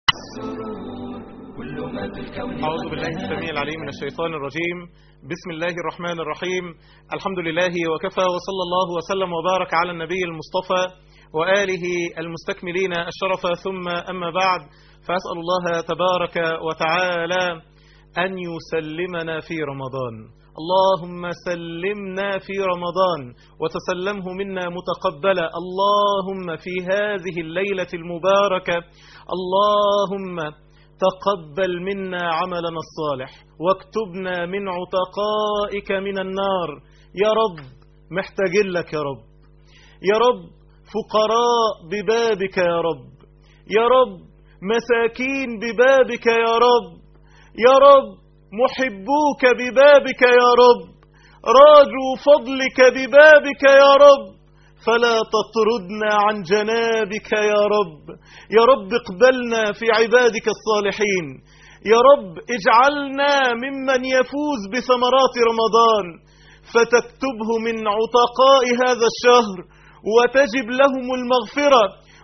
أعوذ بالله السميع العليم من الشيطان الرجيم بسم الله الرحمن الرحيم الحمد لله وكفى وصلى الله وسلم وبارك على النبي المصطفى وآله المستكملين الشرف ثم أما بعد فأسأل الله تبارك وتعالى أن يسلمنا في رمضان اللهم سلمنا في رمضان وتسلمه منا متقبلا اللهم في هذه الليلة المباركة اللهم تقبل منا عملنا الصالح واكتبنا من عتقائك من النار يا رب محتاجين لك يا رب يا رب فقراء ببابك يا رب يا رب مساكين ببابك يا رب يا رب محبوك ببابك يا رب راجوا فضلك ببابك يا رب فلا تطردنا عن جنابك يا رب يا رب اقبلنا في عبادك الصالحين يا رب اجعلنا ممن يفوز بثمرات رمضان فتكتبه من عتقاء هذا الشهر وتجب لهم المغفرة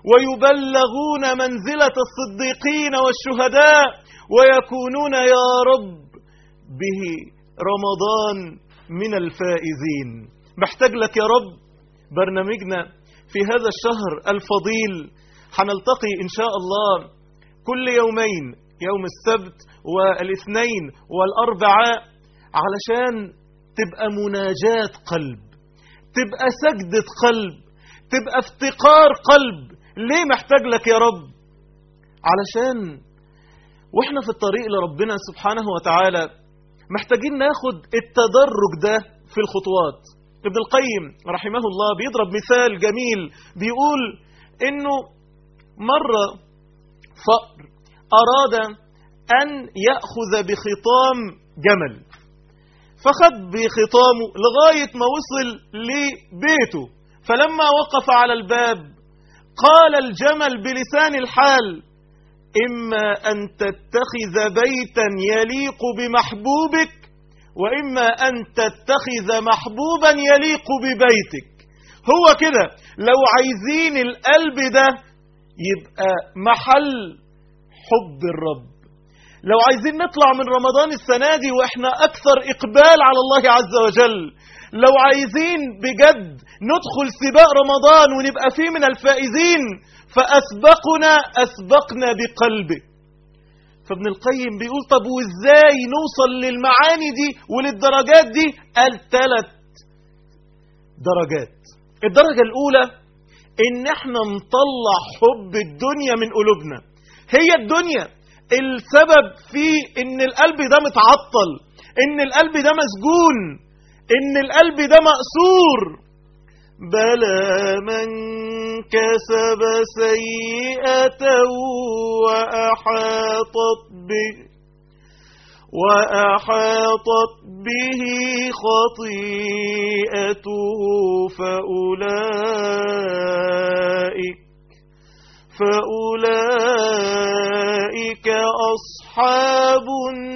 ويبلغون منزلة الصديقين والشهداء ويكونون يا رب به رمضان من الفائزين محتاج لك يا رب برنامجنا في هذا الشهر الفضيل هنلتقي إن شاء الله كل يومين يوم السبت والاثنين والأربعاء علشان تبقى مناجاة قلب تبقى سجدة قلب تبقى افتقار قلب ليه محتاج لك يا رب علشان واحنا في الطريق لربنا سبحانه وتعالى محتاجين ناخد التدرج ده في الخطوات ابن القيم رحمه الله بيضرب مثال جميل بيقول انه مرة فأر أراد أن يأخذ بخطام جمل فخد بخطامه لغاية ما وصل لبيته فلما وقف على الباب قال الجمل بلسان الحال إما أن تتخذ بيتا يليق بمحبوبك وإما أن تتخذ محبوبا يليق ببيتك هو كده لو عايزين القلب ده يبقى محل حب الرب لو عايزين نطلع من رمضان السنة دي وإحنا أكثر إقبال على الله عز وجل لو عايزين بجد ندخل سباق رمضان ونبقى فيه من الفائزين فأسبقنا أسبقنا بقلبه فابن القيم بيقول طب وازاي نوصل للمعاني دي وللدرجات دي قال ثلاث درجات الدرجة الأولى إن احنا نطلع حب الدنيا من قلوبنا هي الدنيا السبب في إن القلب ده متعطل إن القلب ده مسجون إن القلب ده مأسور بلى من كسب سيئة وأحاطت به وأحاطت به خطيئته فأولئك فأولئك أصحاب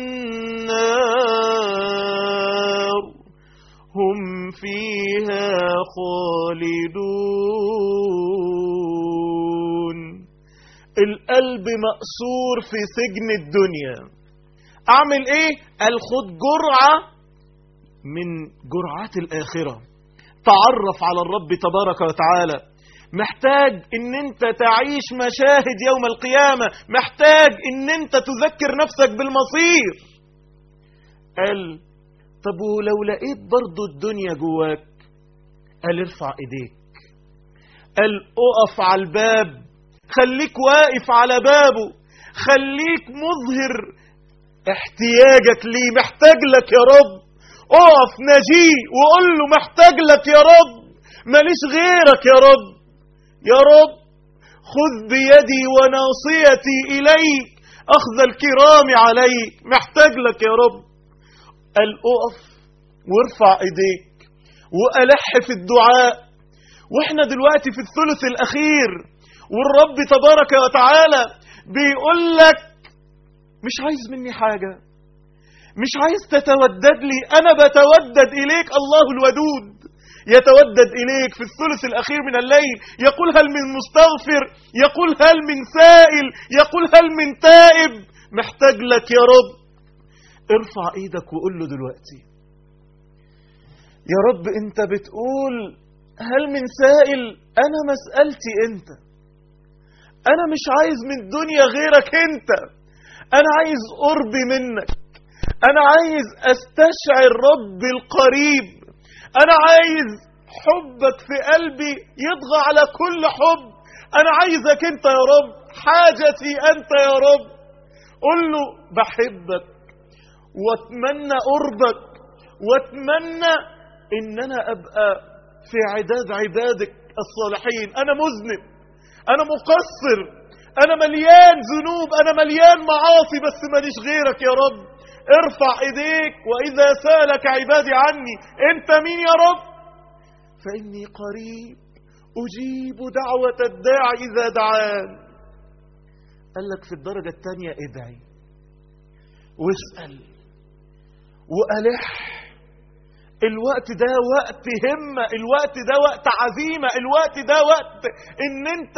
النار هم فيها خالدون القلب مأسور في سجن الدنيا أعمل إيه؟ قال خد جرعة من جرعات الآخرة تعرف على الرب تبارك وتعالى محتاج ان انت تعيش مشاهد يوم القيامة محتاج ان انت تذكر نفسك بالمصير قال طب ولو لقيت برضو الدنيا جواك قال ارفع ايديك قال اقف على الباب خليك واقف على بابه خليك مظهر احتياجك ليه محتاج لك يا رب اقف نجيه وقول له محتاج لك يا رب ماليش غيرك يا رب يا رب خذ بيدي وناصيتي إليك أخذ الكرام عليك محتاج لك يا رب قال اقف وارفع ايديك وألح في الدعاء واحنا دلوقتي في الثلث الأخير والرب تبارك وتعالى بيقول لك مش عايز مني حاجة مش عايز تتودد لي أنا بتودد إليك الله الودود يتودد إليك في الثلث الأخير من الليل يقول هل من مستغفر يقول هل من سائل يقول هل من تائب محتاج لك يا رب ارفع ايدك وقول له دلوقتي يا رب انت بتقول هل من سائل انا مسألتي انت انا مش عايز من الدنيا غيرك انت انا عايز قربي منك انا عايز استشعر رب القريب انا عايز حبك في قلبي يطغى على كل حب انا عايزك انت يا رب حاجتي انت يا رب قل له بحبك واتمنى قربك واتمنى ان انا ابقى في عداد عبادك الصالحين انا مذنب انا مقصر انا مليان ذنوب انا مليان معاصي بس ماليش غيرك يا رب ارفع ايديك واذا سالك عبادي عني انت مين يا رب فاني قريب اجيب دعوه الداعي اذا دعان قال لك في الدرجه الثانيه ادعي واسال والح الوقت ده وقت همة الوقت ده وقت عزيمة الوقت ده وقت ان انت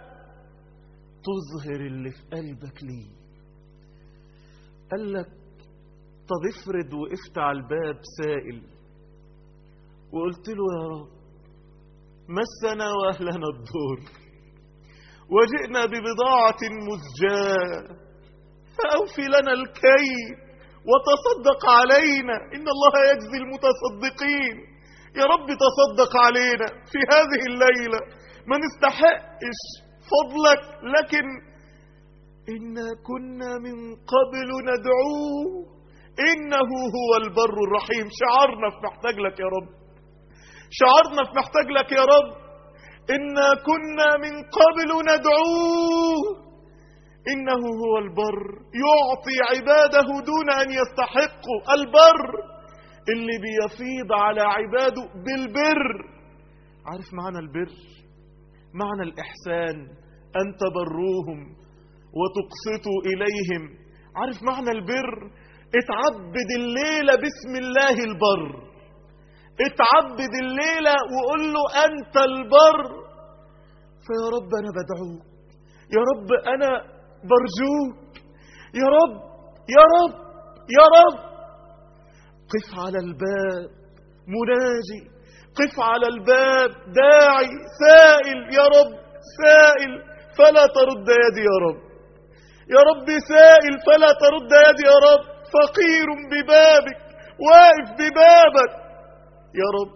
تظهر اللي في قلبك ليه قال لك طب افرض وقفت على الباب سائل وقلت له يا رب مسنا واهلنا الدور وجئنا ببضاعة مزجاة فأوفي لنا الكيد وتصدق علينا إن الله يجزي المتصدقين يا رب تصدق علينا في هذه الليلة ما نستحقش فضلك لكن إنا كنا من قبل ندعوه إنه هو البر الرحيم شعرنا في محتاج لك يا رب شعرنا في محتاج لك يا رب إنا كنا من قبل ندعوه إنه هو البر يعطي عباده دون أن يستحقوا البر اللي بيفيض على عباده بالبر عارف معنى البر معنى الإحسان أن تبروهم وتقسطوا إليهم عارف معنى البر اتعبد الليلة بسم الله البر اتعبد الليلة وقول له أنت البر فيا رب أنا بدعوك يا رب أنا برجوك يا رب يا رب يا رب قف على الباب مناجي قف على الباب داعي سائل يا رب سائل فلا ترد يدي يا رب يا رب سائل فلا ترد يدي يا رب فقير ببابك واقف ببابك يا رب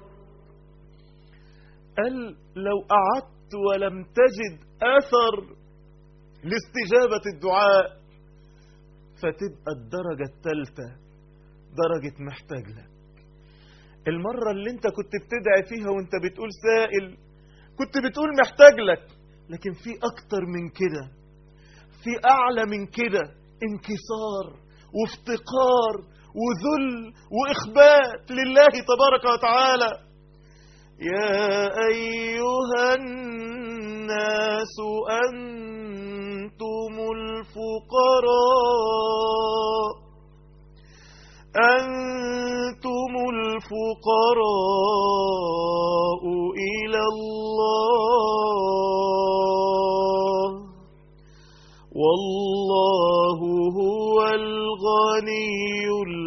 قال لو قعدت ولم تجد أثر لاستجابة الدعاء فتبقى الدرجة الثالثة درجة محتاج لك المرة اللي انت كنت بتدعي فيها وانت بتقول سائل كنت بتقول محتاج لك لكن في اكتر من كده في اعلى من كده انكسار وافتقار وذل واخبات لله تبارك وتعالى يا ايها الناس انتم الفقراء أنتم الفقراء إلى الله والله هو الغني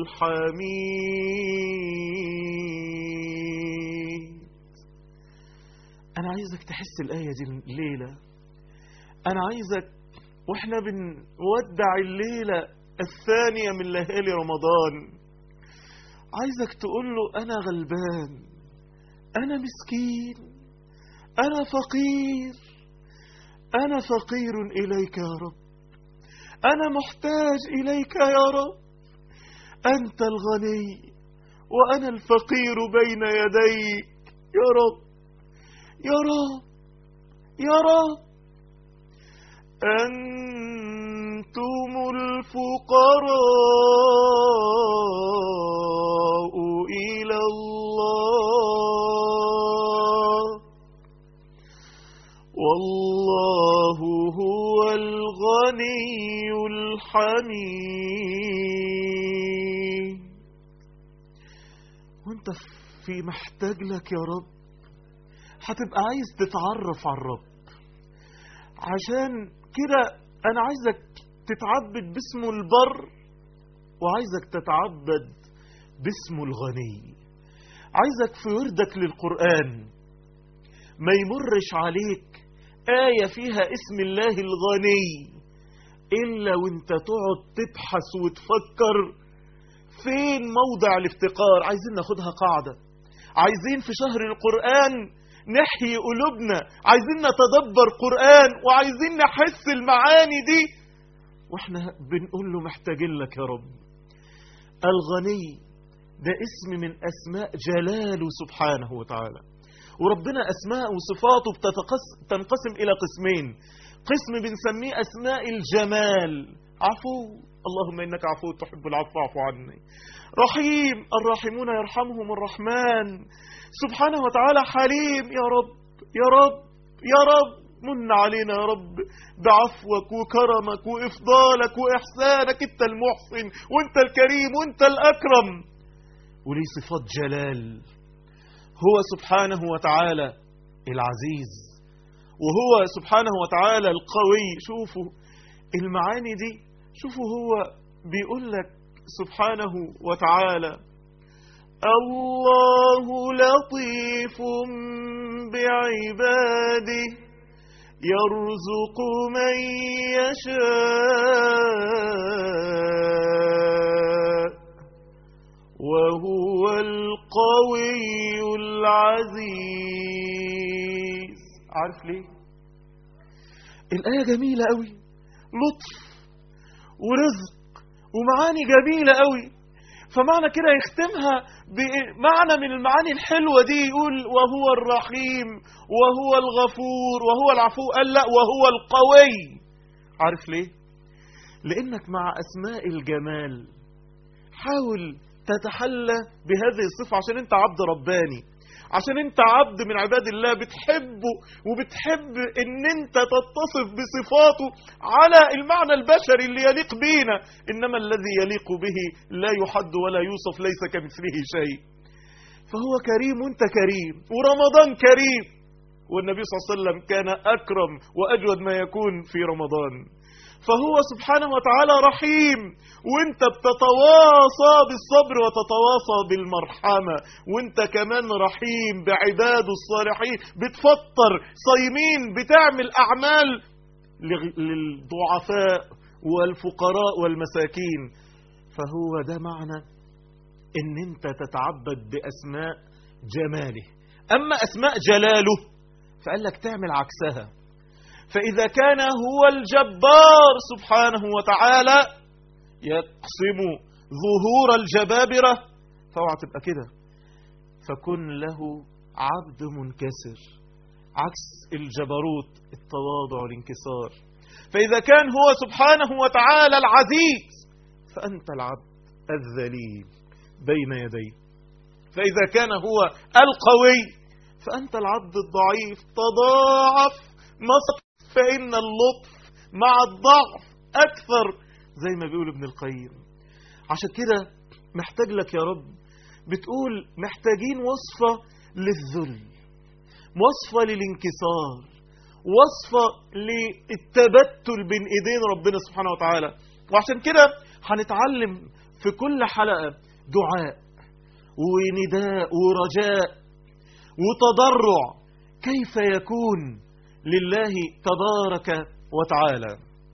الحميد أنا عايزك تحس الآية دي الليلة أنا عايزك وإحنا بنودع الليلة الثانية من ليالي رمضان عايزك تقول له أنا غلبان أنا مسكين أنا فقير أنا فقير إليك يا رب أنا محتاج إليك يا رب أنت الغني وأنا الفقير بين يديك يا رب يا رب يا رب أنتم الفقراء إلى الله والله هو الغني الحميد وانت في محتاج لك يا رب هتبقى عايز تتعرف على الرب عشان كده انا عايزك تتعبد باسمه البر وعايزك تتعبد باسمه الغني عايزك في وردك للقرآن ما يمرش عليك آية فيها اسم الله الغني إلا وانت تقعد تبحث وتفكر فين موضع الافتقار عايزين ناخدها قاعدة عايزين في شهر القرآن نحيي قلوبنا عايزين نتدبر قرآن وعايزين نحس المعاني دي واحنا بنقول له محتاجين لك يا رب الغني ده اسم من أسماء جلاله سبحانه وتعالى وربنا أسماء وصفاته بتنقسم إلى قسمين قسم بنسميه أسماء الجمال عفو اللهم إنك عفو تحب العفو فاعف عني رحيم الراحمون يرحمهم الرحمن سبحانه وتعالى حليم يا رب يا رب يا رب من علينا يا رب بعفوك وكرمك وإفضالك وإحسانك أنت المحسن وأنت الكريم وأنت الأكرم وليه صفات جلال هو سبحانه وتعالى العزيز وهو سبحانه وتعالى القوي شوفوا المعاني دي شوفوا هو بيقول لك سبحانه وتعالى الله لطيف بعباده يرزق من يشاء وهو القوي العزيز عارف ليه الآية جميلة قوي لطف ورزق ومعاني جميلة قوي فمعنى كده يختمها بمعنى من المعاني الحلوة دي يقول وهو الرحيم وهو الغفور وهو العفو قال لا وهو القوي عارف ليه لأنك مع أسماء الجمال حاول تتحلى بهذه الصفة عشان انت عبد رباني عشان انت عبد من عباد الله بتحبه وبتحب ان انت تتصف بصفاته على المعنى البشري اللي يليق بينا انما الذي يليق به لا يحد ولا يوصف ليس كمثله شيء فهو كريم وانت كريم ورمضان كريم والنبي صلى الله عليه وسلم كان اكرم واجود ما يكون في رمضان فهو سبحانه وتعالى رحيم وانت بتتواصى بالصبر وتتواصى بالمرحمة وانت كمان رحيم بعباده الصالحين بتفطر صايمين بتعمل أعمال للضعفاء والفقراء والمساكين فهو ده معنى ان انت تتعبد بأسماء جماله أما أسماء جلاله فقال لك تعمل عكسها فإذا كان هو الجبار سبحانه وتعالى يقسم ظهور الجبابرة فاوعى تبقى كده فكن له عبد منكسر عكس الجبروت التواضع والانكسار فإذا كان هو سبحانه وتعالى العزيز فأنت العبد الذليل بين يديه فإذا كان هو القوي فأنت العبد الضعيف تضاعف مصر فإن اللطف مع الضعف أكثر زي ما بيقول ابن القيم عشان كده محتاج لك يا رب بتقول محتاجين وصفة للذل وصفة للانكسار وصفة للتبتل بين ايدين ربنا سبحانه وتعالى وعشان كده هنتعلم في كل حلقة دعاء ونداء ورجاء وتضرع كيف يكون لله تبارك وتعالى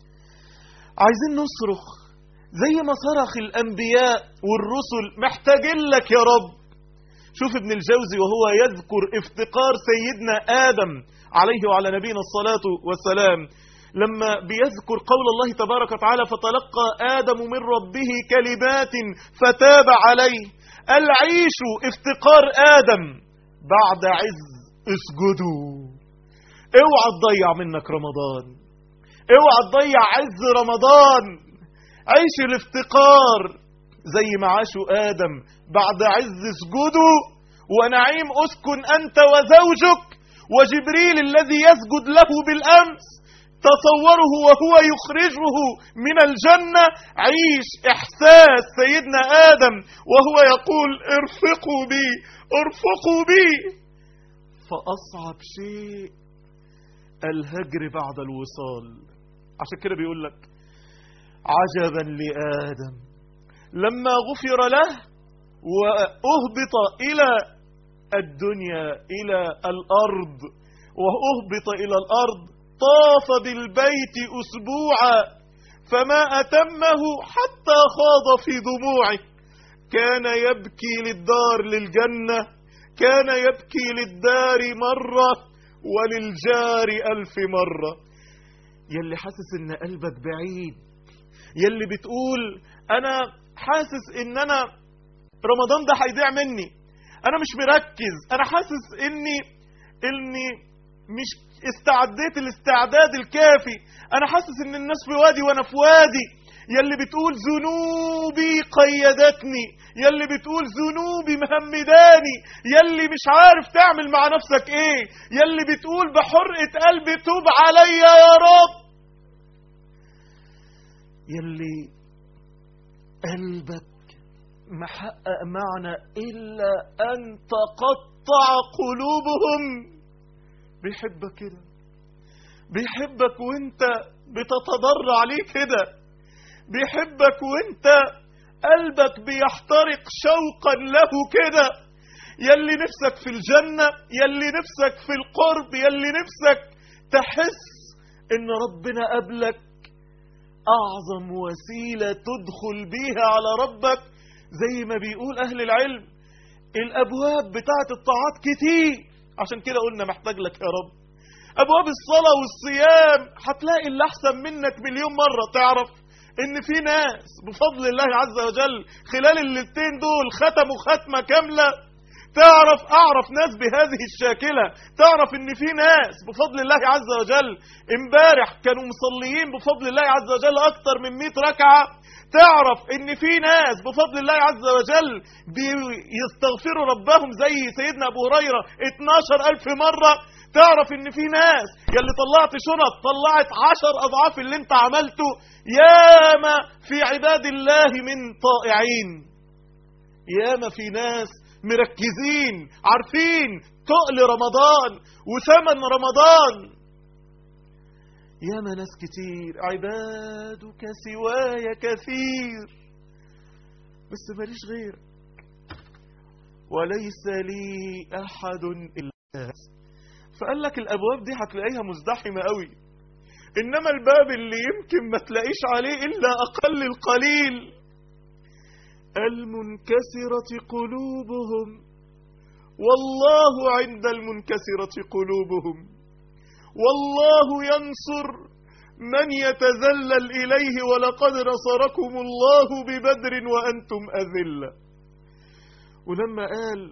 عايزين نصرخ زي ما صرخ الأنبياء والرسل محتاجين لك يا رب شوف ابن الجوزي وهو يذكر افتقار سيدنا آدم عليه وعلى نبينا الصلاة والسلام لما بيذكر قول الله تبارك وتعالى فتلقى آدم من ربه كلمات فتاب عليه العيش افتقار آدم بعد عز اسجدوا اوعى تضيع منك رمضان اوعى تضيع عز رمضان عيش الافتقار زي ما عاشوا آدم بعد عز اسجدوا ونعيم اسكن أنت وزوجك وجبريل الذي يسجد له بالأمس تصوره وهو يخرجه من الجنة عيش إحساس سيدنا آدم وهو يقول ارفقوا بي ارفقوا بي فأصعب شيء الهجر بعد الوصال عشان كده بيقول لك عجبا لآدم لما غفر له وأهبط إلى الدنيا إلى الأرض وأهبط إلى الأرض طاف بالبيت أسبوعا فما أتمه حتى خاض في دموعه كان يبكي للدار للجنة كان يبكي للدار مرة وللجار ألف مرة يلي حاسس ان قلبك بعيد يلي بتقول انا حاسس ان انا رمضان ده هيضيع مني انا مش مركز انا حاسس اني اني مش استعديت الاستعداد الكافي انا حاسس ان الناس في وادي وانا في وادي يلي بتقول ذنوبي قيدتني يلي بتقول ذنوبي مهمداني يلي مش عارف تعمل مع نفسك ايه يلي بتقول بحرقة قلبي توب عليا يا رب يلي قلبك محقق معنى إلا أن تقطع قلوبهم بيحبك كده بيحبك وانت بتتضرع ليه كده بيحبك وانت قلبك بيحترق شوقا له كده يلي نفسك في الجنة يلي نفسك في القرب يلي نفسك تحس ان ربنا قبلك اعظم وسيلة تدخل بيها على ربك زي ما بيقول اهل العلم الابواب بتاعت الطاعات كتير عشان كده قلنا محتاج لك يا رب ابواب الصلاة والصيام هتلاقي اللي احسن منك مليون مرة تعرف ان في ناس بفضل الله عز وجل خلال الليلتين دول ختموا ختمة كاملة تعرف اعرف ناس بهذه الشاكلة تعرف ان في ناس بفضل الله عز وجل امبارح كانوا مصليين بفضل الله عز وجل اكتر من 100 ركعة تعرف ان في ناس بفضل الله عز وجل بيستغفروا ربهم زي سيدنا ابو هريرة 12 الف مرة تعرف ان في ناس يلي طلعت شنط طلعت عشر اضعاف اللي انت عملته ياما في عباد الله من طائعين ياما في ناس مركزين عارفين تقل رمضان وثمن رمضان ياما ناس كتير عبادك سواي كثير بس ماليش غير وليس لي احد الا فقال لك الابواب دي هتلاقيها مزدحمه قوي انما الباب اللي يمكن ما تلاقيش عليه الا اقل القليل المنكسره قلوبهم والله عند المنكسره قلوبهم والله ينصر من يتذلل اليه ولقد نصركم الله ببدر وانتم اذله ولما قال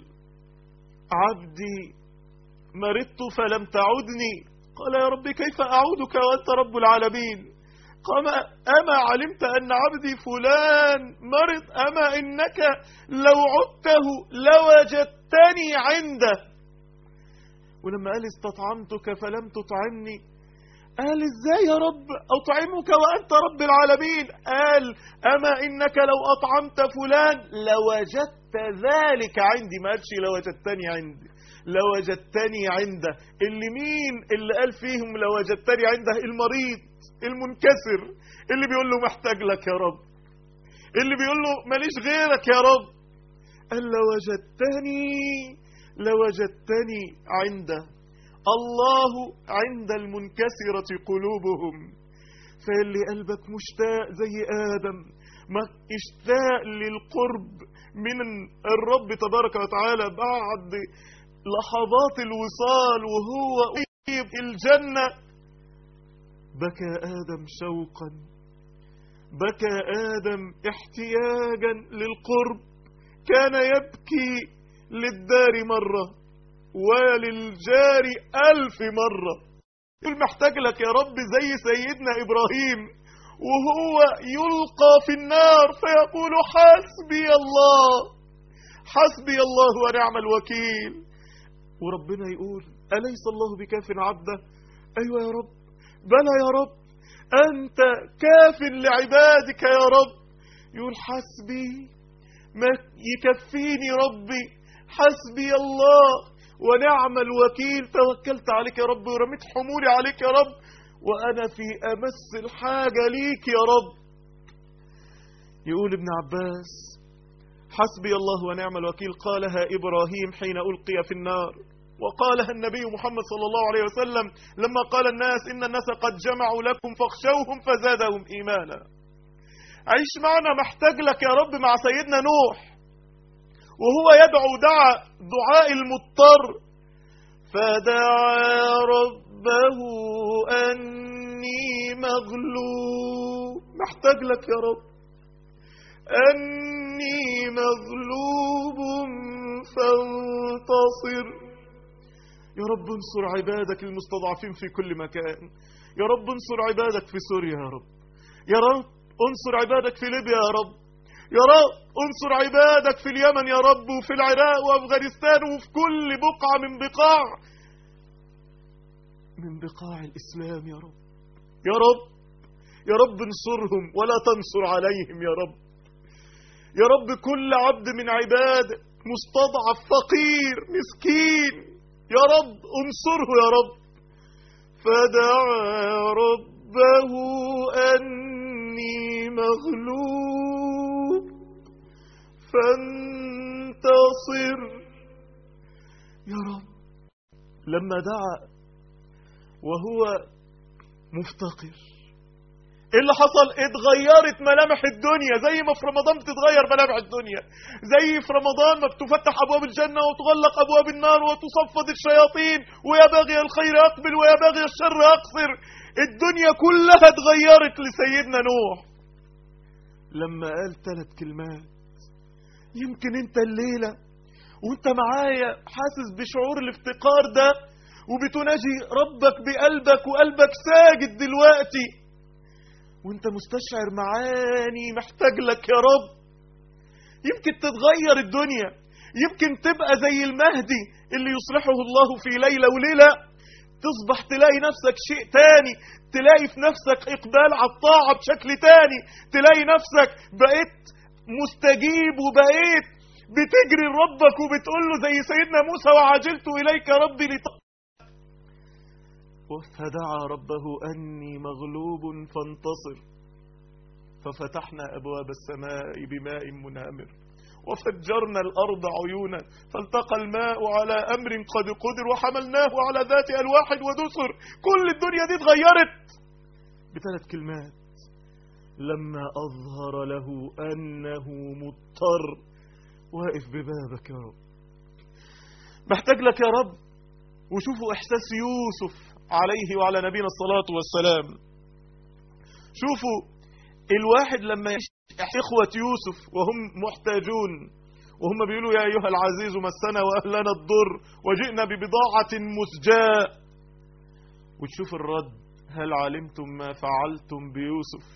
عبدي مرضت فلم تعدني قال يا رب كيف أعودك وأنت رب العالمين قال أما علمت أن عبدي فلان مرض أما إنك لو عدته لوجدتني عنده ولما قال استطعمتك فلم تطعمني قال ازاي يا رب اطعمك وانت رب العالمين قال اما انك لو اطعمت فلان لوجدت ذلك عندي ما قالش لوجدتني عندي لوجدتني عنده اللي مين اللي قال فيهم لوجدتني عنده المريض المنكسر اللي بيقول له محتاج لك يا رب اللي بيقول له ماليش غيرك يا رب قال لوجدتني لوجدتني عنده الله عند المنكسرة قلوبهم فاللي قلبك مشتاق زي آدم ما اشتاق للقرب من الرب تبارك وتعالى بعد لحظات الوصال وهو قريب الجنة بكى آدم شوقا بكى آدم احتياجا للقرب كان يبكي للدار مرة وللجار ألف مرة المحتاج لك يا رب زي سيدنا إبراهيم وهو يلقى في النار فيقول حسبي الله حسبي الله ونعم الوكيل وربنا يقول أليس الله بكاف عبده أيوة يا رب بلى يا رب أنت كاف لعبادك يا رب يقول حسبي ما يكفيني ربي حسبي الله ونعم الوكيل توكلت عليك يا رب ورميت حمولي عليك يا رب وأنا في أمس الحاجة ليك يا رب يقول ابن عباس حسبي الله ونعم الوكيل قالها إبراهيم حين ألقي في النار وقالها النبي محمد صلى الله عليه وسلم لما قال الناس إن الناس قد جمعوا لكم فاخشوهم فزادهم إيمانا عيش معنا محتاج لك يا رب مع سيدنا نوح وهو يدعو دعا دعاء المضطر فدعا ربه أني مغلوب محتاج لك يا رب أني مغلوب فانتصر يا رب انصر عبادك المستضعفين في كل مكان يا رب انصر عبادك في سوريا يا رب يا رب انصر عبادك في ليبيا يا رب يا رب انصر عبادك في اليمن يا رب وفي العراق وافغانستان وفي كل بقعة من بقاع من بقاع الإسلام يا رب يا رب يا رب انصرهم ولا تنصر عليهم يا رب يا رب كل عبد من عبادك مستضعف فقير مسكين يا رب انصره يا رب فدعا ربه أني مغلوب فانتصر يا رب لما دعا وهو مفتقر ايه اللي حصل اتغيرت ملامح الدنيا زي ما في رمضان بتتغير ملامح الدنيا زي في رمضان ما بتفتح ابواب الجنه وتغلق ابواب النار وتصفد الشياطين ويا باغي الخير اقبل ويا باغي الشر اقصر الدنيا كلها اتغيرت لسيدنا نوح لما قال ثلاث كلمات يمكن انت الليله وانت معايا حاسس بشعور الافتقار ده وبتناجي ربك بقلبك وقلبك ساجد دلوقتي وانت مستشعر معاني محتاج لك يا رب يمكن تتغير الدنيا يمكن تبقى زي المهدي اللي يصلحه الله في ليلة وليلة تصبح تلاقي نفسك شيء تاني تلاقي في نفسك إقبال على الطاعة بشكل تاني تلاقي نفسك بقيت مستجيب وبقيت بتجري لربك وبتقول له زي سيدنا موسى وعجلت إليك يا ربي لطاعة فدعا ربه أني مغلوب فانتصر ففتحنا أبواب السماء بماء منهمر وفجرنا الأرض عيونا فالتقى الماء على أمر قد قدر وحملناه على ذات ألواح ودسر كل الدنيا دي اتغيرت بثلاث كلمات لما أظهر له أنه مضطر واقف ببابك يا رب محتاج لك يا رب وشوفوا إحساس يوسف عليه وعلى نبينا الصلاة والسلام شوفوا الواحد لما إخوة يوسف وهم محتاجون وهم بيقولوا يا أيها العزيز مسنا وأهلنا الضر وجئنا ببضاعة مسجاء وتشوف الرد هل علمتم ما فعلتم بيوسف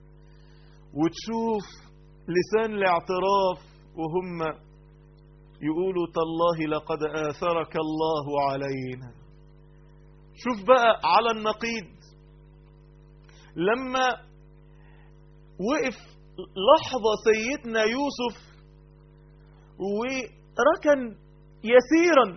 وتشوف لسان الاعتراف وهم يقولوا تالله لقد آثرك الله علينا شوف بقى على النقيض لما وقف لحظة سيدنا يوسف وركن يسيرا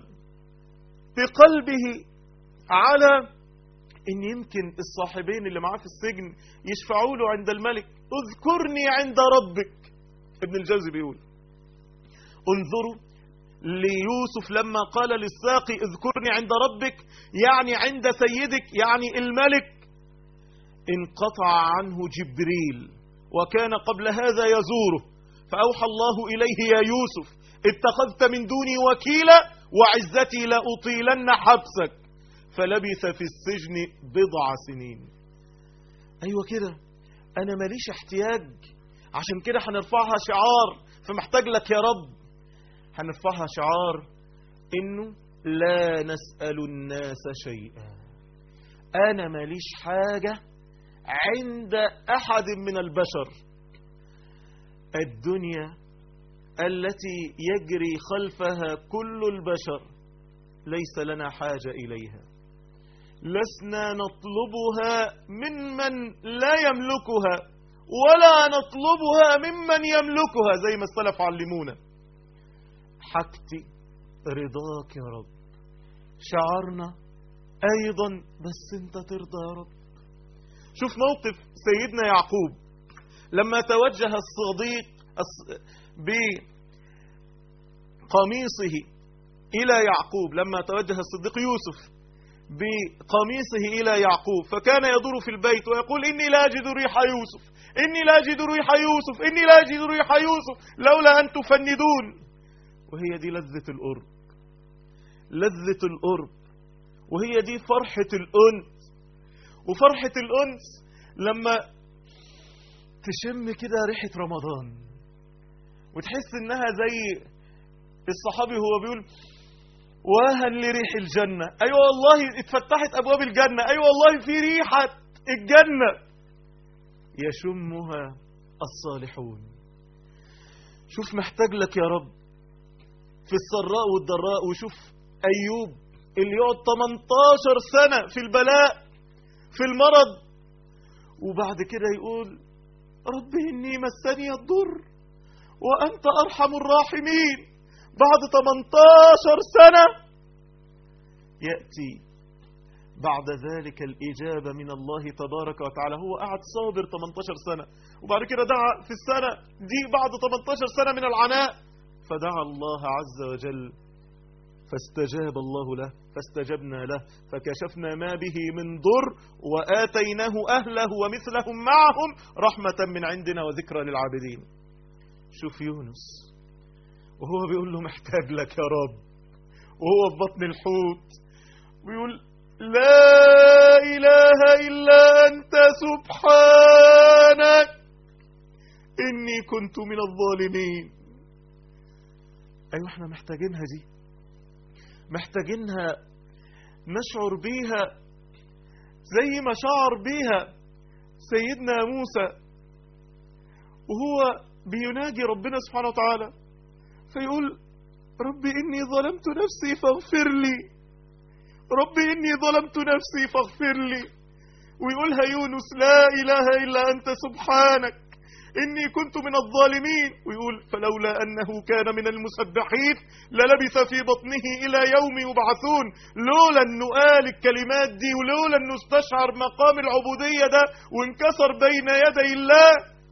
بقلبه على ان يمكن الصاحبين اللي معاه في السجن يشفعوا له عند الملك اذكرني عند ربك ابن الجوزي بيقول انظروا ليوسف لما قال للساقي اذكرني عند ربك يعني عند سيدك يعني الملك انقطع عنه جبريل وكان قبل هذا يزوره فأوحى الله إليه يا يوسف اتخذت من دوني وكيلا وعزتي لأطيلن حبسك فلبث في السجن بضع سنين أيوة كده أنا ماليش احتياج عشان كده هنرفعها شعار فمحتاج لك يا رب هنرفعها شعار انه لا نسأل الناس شيئا انا ماليش حاجة عند احد من البشر الدنيا التي يجري خلفها كل البشر ليس لنا حاجة إليها لسنا نطلبها ممن لا يملكها ولا نطلبها ممن يملكها زي ما السلف علمونا حاجتي رضاك يا رب شعرنا أيضا بس أنت ترضى يا رب شوف موقف سيدنا يعقوب لما توجه الصديق بقميصه إلى يعقوب لما توجه الصديق يوسف بقميصه إلى يعقوب فكان يدور في البيت ويقول إني لا أجد ريح يوسف إني لا أجد ريح يوسف إني لا أجد ريح يوسف لولا أن تفندون وهي دي لذة القرب لذة القرب وهي دي فرحة الأنس وفرحة الأنس لما تشم كده ريحة رمضان وتحس إنها زي الصحابي هو بيقول واها لريح الجنة أيوة والله اتفتحت أبواب الجنة أيوة والله في ريحة الجنة يشمها الصالحون شوف محتاج لك يا رب في السراء والضراء وشوف أيوب اللي يقعد 18 سنة في البلاء في المرض وبعد كده يقول رب إني مسني الضر وأنت أرحم الراحمين بعد 18 سنة يأتي بعد ذلك الإجابة من الله تبارك وتعالى هو قعد صابر 18 سنة وبعد كده دعا في السنة دي بعد 18 سنة من العناء فدعا الله عز وجل فاستجاب الله له فاستجبنا له فكشفنا ما به من ضر وآتيناه أهله ومثلهم معهم رحمة من عندنا وذكرى للعابدين شوف يونس وهو بيقول له محتاج لك يا رب وهو في بطن الحوت ويقول لا إله إلا أنت سبحانك إني كنت من الظالمين أيوة احنا محتاجينها دي محتاجينها نشعر بيها زي ما شعر بيها سيدنا موسى وهو بيناجي ربنا سبحانه وتعالى فيقول ربي إني ظلمت نفسي فاغفر لي ربي إني ظلمت نفسي فاغفر لي ويقولها يونس لا إله إلا أنت سبحانك إني كنت من الظالمين ويقول فلولا أنه كان من المسبحين للبث في بطنه إلى يوم يبعثون لولا أنه قال الكلمات دي ولولا أنه استشعر مقام العبودية ده وانكسر بين يدي الله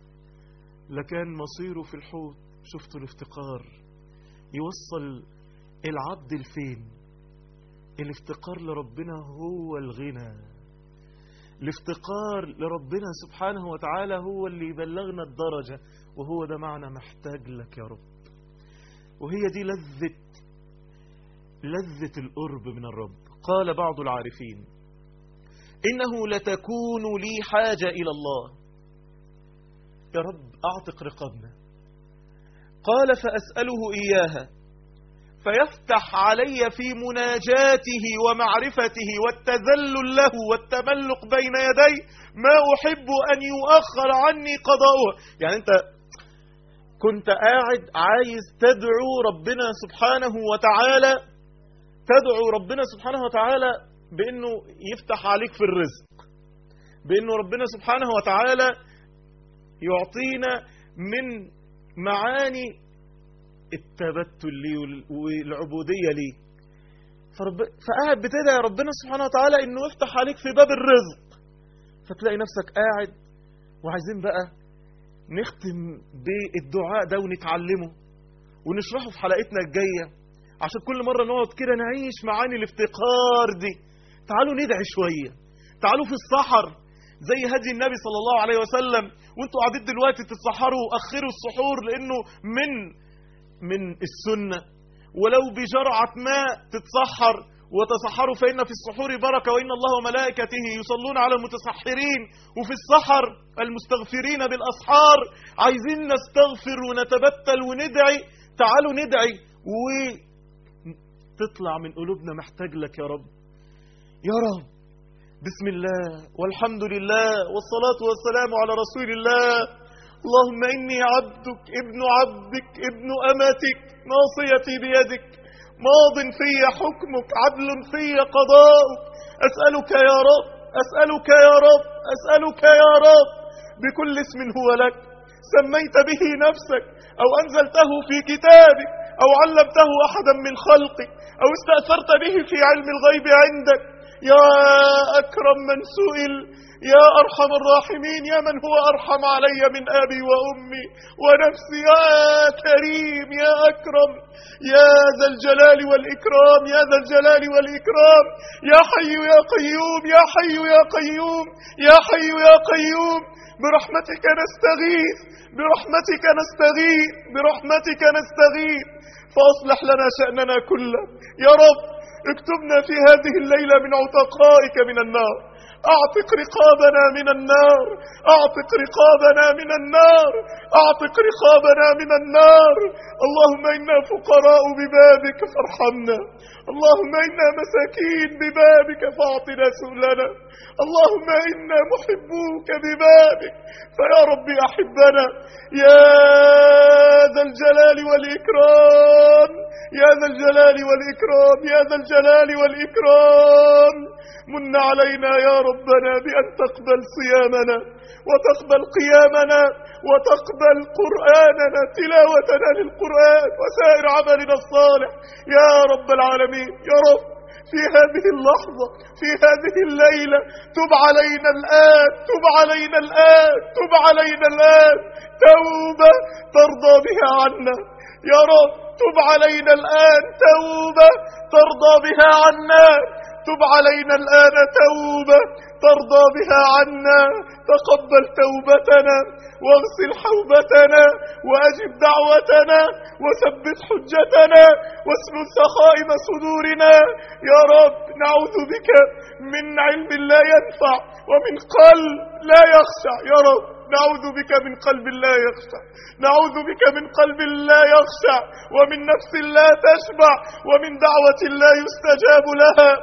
لكان مصيره في الحوت شفتوا الافتقار يوصل العبد لفين الافتقار لربنا هو الغنى الافتقار لربنا سبحانه وتعالى هو اللي يبلغنا الدرجة وهو ده معنى محتاج لك يا رب وهي دي لذة لذة القرب من الرب قال بعض العارفين إنه لتكون لي حاجة إلى الله يا رب أعتق رقابنا قال فأسأله إياها فيفتح علي في مناجاته ومعرفته والتذلل له والتملق بين يدي ما أحب أن يؤخر عني قضاؤها يعني أنت كنت قاعد عايز تدعو ربنا سبحانه وتعالى تدعو ربنا سبحانه وتعالى بأنه يفتح عليك في الرزق بأنه ربنا سبحانه وتعالى يعطينا من معاني التبتل لي والعبودية لي فرب... فقاعد بتدعي ربنا سبحانه وتعالى انه يفتح عليك في باب الرزق فتلاقي نفسك قاعد وعايزين بقى نختم بالدعاء ده ونتعلمه ونشرحه في حلقتنا الجاية عشان كل مرة نقعد كده نعيش معاني الافتقار دي تعالوا ندعي شوية تعالوا في السحر زي هدي النبي صلى الله عليه وسلم وانتوا قاعدين دلوقتي تتسحروا اخروا السحور لانه من من السنة ولو بجرعة ماء تتسحر وتسحروا فإن في السحور بركة وإن الله وملائكته يصلون على المتسحرين وفي السحر المستغفرين بالأسحار عايزين نستغفر ونتبتل وندعي تعالوا ندعي وتطلع من قلوبنا محتاج لك يا رب يا رب بسم الله والحمد لله والصلاة والسلام على رسول الله اللهم إني عبدك ابن عبدك ابن أمتك ناصيتي بيدك ماض في حكمك عدل في قضاؤك أسألك يا رب أسألك يا رب أسألك يا رب بكل اسم هو لك سميت به نفسك أو أنزلته في كتابك أو علمته أحدا من خلقك أو استأثرت به في علم الغيب عندك يا أكرم من سئل يا أرحم الراحمين يا من هو أرحم علي من أبي وأمي ونفسي يا كريم يا أكرم يا ذا الجلال والإكرام يا ذا الجلال والإكرام يا حي يا قيوم يا حي يا قيوم يا حي يا قيوم برحمتك نستغيث برحمتك نستغيث برحمتك نستغيث فأصلح لنا شأننا كله يا رب اكتبنا في هذه الليلة من عتقائك من النار اعتق رقابنا من النار اعتق رقابنا من النار اعتق رقابنا من النار اللهم انا فقراء ببابك فارحمنا اللهم انا مساكين ببابك فاعطنا سؤلنا اللهم انا محبوك ببابك فيا رب احبنا يا ذا الجلال والاكرام يا ذا الجلال والاكرام يا ذا الجلال والاكرام من علينا يا ربنا بأن تقبل صيامنا وتقبل قيامنا وتقبل قرآننا تلاوتنا للقرآن وسائر عملنا الصالح يا رب العالمين يا رب في هذه اللحظة في هذه الليلة تب علينا الآن تب علينا الآن تب علينا الآن توبة ترضى بها عنا يا رب تب علينا الآن توبة ترضى بها عنا تب علينا الآن توبة ترضى بها عنا تقبل توبتنا واغسل حوبتنا وأجب دعوتنا وثبت حجتنا واسلل سخائم صدورنا يا رب نعوذ بك من علم لا ينفع ومن قلب لا يخشع يا رب نعوذ بك من قلب لا يخشع نعوذ بك من قلب لا يخشع ومن نفس لا تشبع ومن دعوة لا يستجاب لها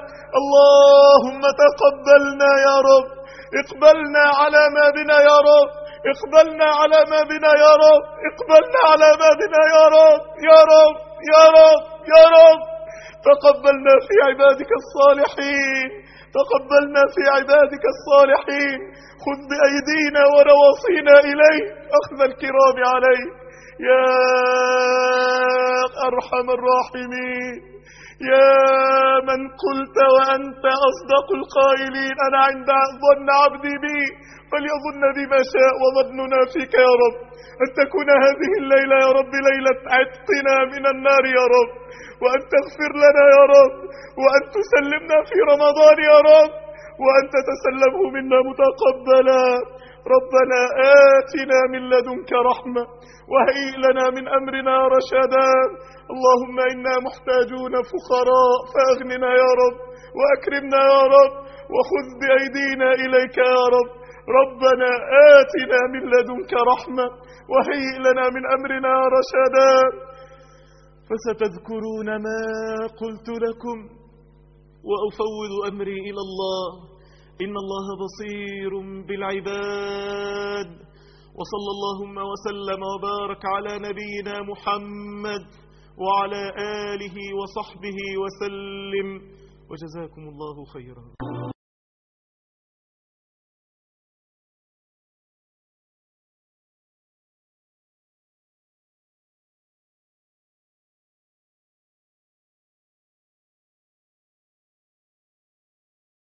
اللهم تقبلنا يا رب اقبلنا على ما بنا يا رب اقبلنا على ما بنا يا رب اقبلنا على ما بنا يا رب يا رب يا رب يا رب تقبلنا في عبادك الصالحين تقبلنا في عبادك الصالحين خذ بأيدينا ونواصينا إليك أخذ الكرام عليك يا أرحم الراحمين يا من قلت وأنت أصدق القائلين أنا عند ظن عبدي بي فليظن بي ما شاء وظننا فيك يا رب أن تكون هذه الليلة يا رب ليلة عتقنا من النار يا رب وأن تغفر لنا يا رب وأن تسلمنا في رمضان يا رب وأن تتسلمه منا متقبلا ربنا آتنا من لدنك رحمة وهيئ لنا من أمرنا رشدا اللهم إنا محتاجون فقراء فأغننا يا رب وأكرمنا يا رب وخذ بأيدينا إليك يا رب ربنا آتنا من لدنك رحمة وهيئ لنا من أمرنا رشدا فستذكرون ما قلت لكم وأفوض أمري إلى الله إن الله بصير بالعباد وصلى اللهم وسلم وبارك على نبينا محمد وعلى آله وصحبه وسلم وجزاكم الله خيرا